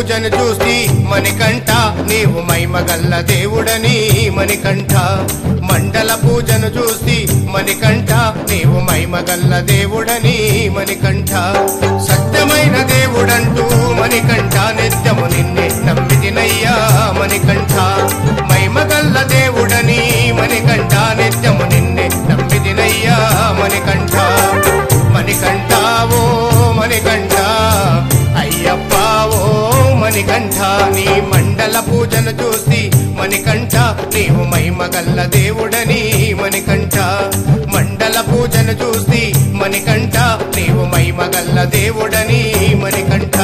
పూజను చూసి మణికంఠ నీవు మైమగల్ల దేవుడని మణికంఠ మండల పూజను చూసి మణికంఠ నీవు మైమగల్ల దేవుడని మణికంఠ సత్యమైన దేవుడంటూ మణికంఠ నిత్యము నిన్నే నమ్మిదినయ్యా మణికంఠ మైమగల్ల దేవుడని మణికంఠ నిత్యము నిన్నే నమ్మిదినయ్యా మణికంఠ మణికంఠ ఓ మణికంఠ అయ్యప్ప ఓ మణికంఠ నీ మండల పూజను చూసి మణికంఠ నీవు మైమగల్ల దేవుడని మణికంఠ మండల పూజను చూసి మణికంఠ నీవు మైమగల్ల దేవుడని మణికంఠ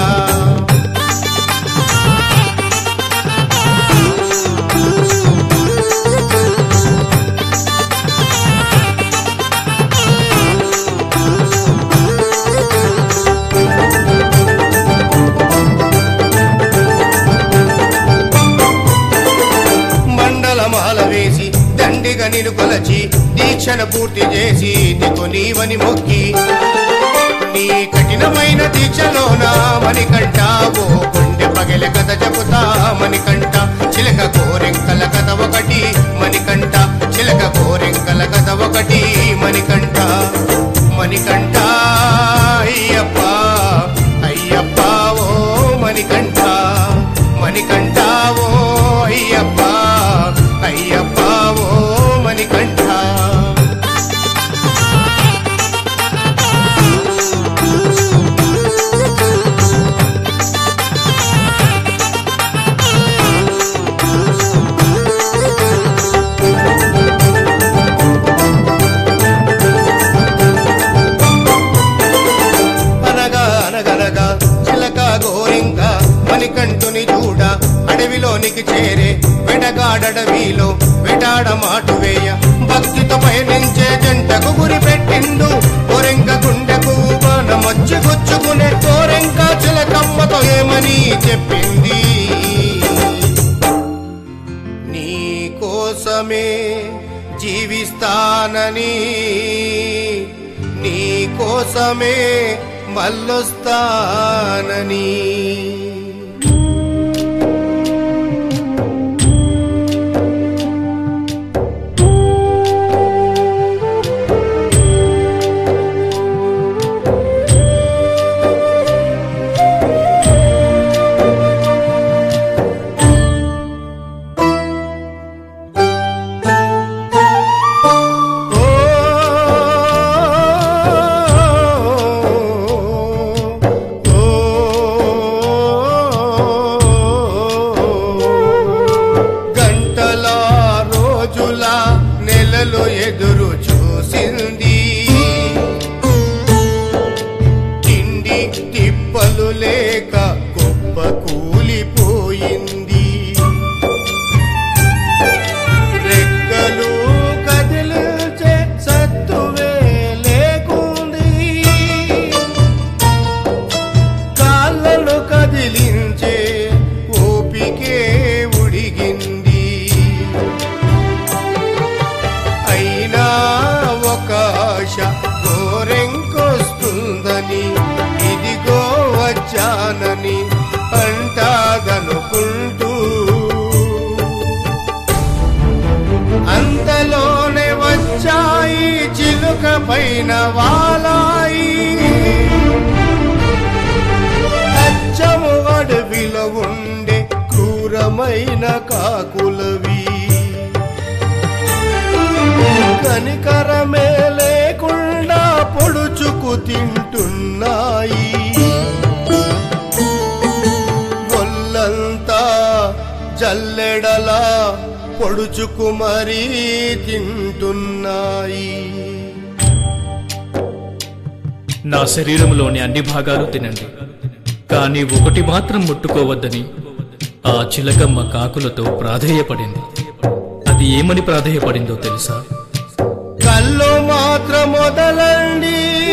మండలమాల వేసి దండిగా నిన్ను కొలచి దీక్షను పూర్తి చేసి దిగు నీవని మొక్కి నీ కఠినమైన దీక్షలోన మణికంఠ ఓ గుండె పగిల కథ చెబుతా మణికంఠ చిలక కోరెంకల కథ ఒకటి మణికంఠ చిలక కోరెంకల కథ ఒకటి మణికంఠ మణికంఠ అయ్యప్ప అయ్యప్ప ఓ మణికంఠ మణికంఠ ఓ అయ్యప్ప అయ్యప్ప ఓ మణికంఠ అనగా అనగనగా చిలక గోరింక మణికంఠుని చూడ అడవిలోనికి చేరే వెడగాడడవిలో వెటాడ మాటు వేయ భక్తితో పయనించే జంటకు గురి పెట్టిండు గోరెంక గుండెకు బాణమొచ్చి గుచ్చుకునే గోరెంక చిలకమ్మతో ఏమని చెప్పింది నీ కోసమే జీవిస్తానని నీ కోసమే మల్లొస్తానని ఓ గంటల రోజుల నెలలు ఎదురు చూసింది తిండి తిప్పలు లేక గొప్ప కూలిపోయింది రెక్కలు కదిలించే సత్తువే లేకుంది కాళ్ళను కదిలించే ఓపికే ఉడిగింది అయినా ఒక ఆశ గోరెంకొస్తుందని ఇదిగో వచ్చానని అంటాదనుకుంటూ అంతలోనే వచ్చాయి చిలుక పైన వాలాయి అచ్చము అడవిలో ఉండే క్రూరమైన కాకులవి కనికరమే లేకుండా పొడుచుకు తింటున్నాయి ఒళ్ళంతా జల్లెడలా పొడుచుకు మరీ తింటున్నాయి నా శరీరంలోని అన్ని భాగాలు తినండి కానీ ఒకటి మాత్రం ముట్టుకోవద్దని ఆ చిలకమ్మ కాకులతో ప్రాధేయపడింది అది ఏమని ప్రాధేయపడిందో తెలుసా కళ్ళు మాత్రం వదలండి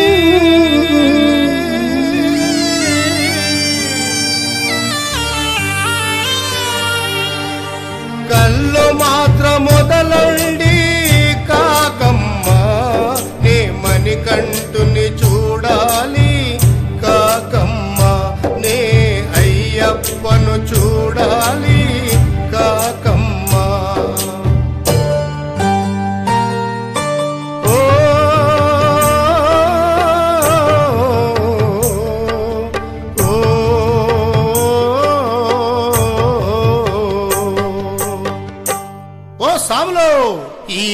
కళ్ళు మాత్రం మొదలండి కాకమ్మ నే మణికంఠుని చూడాలి కాకమ్మ నే అయ్యప్పను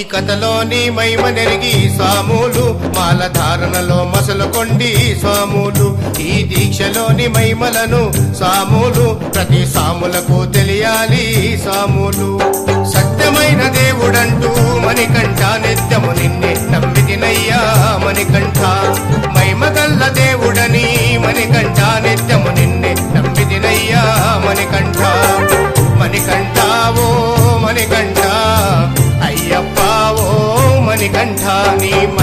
కథలోని మైమనెరిగి స్వాములు మాలధారణలో మసలు కొండి స్వాములు ఈ దీక్షలోని మైమలను సాములు ప్రతి సాములకు తెలియాలి సాములు సత్యమైన దేవుడంటూ మణికంఠ నిత్యము నిన్నే నమ్మితినయ్యా మణికంఠ మైమగల్ల దేవుడని మణికంఠ నిత్యము నిన్నే నమ్మితినయ్యా మణికంఠ మణికంఠ ఓ మణికంఠ అయ్యప్ప ఓ మణికంఠ నీ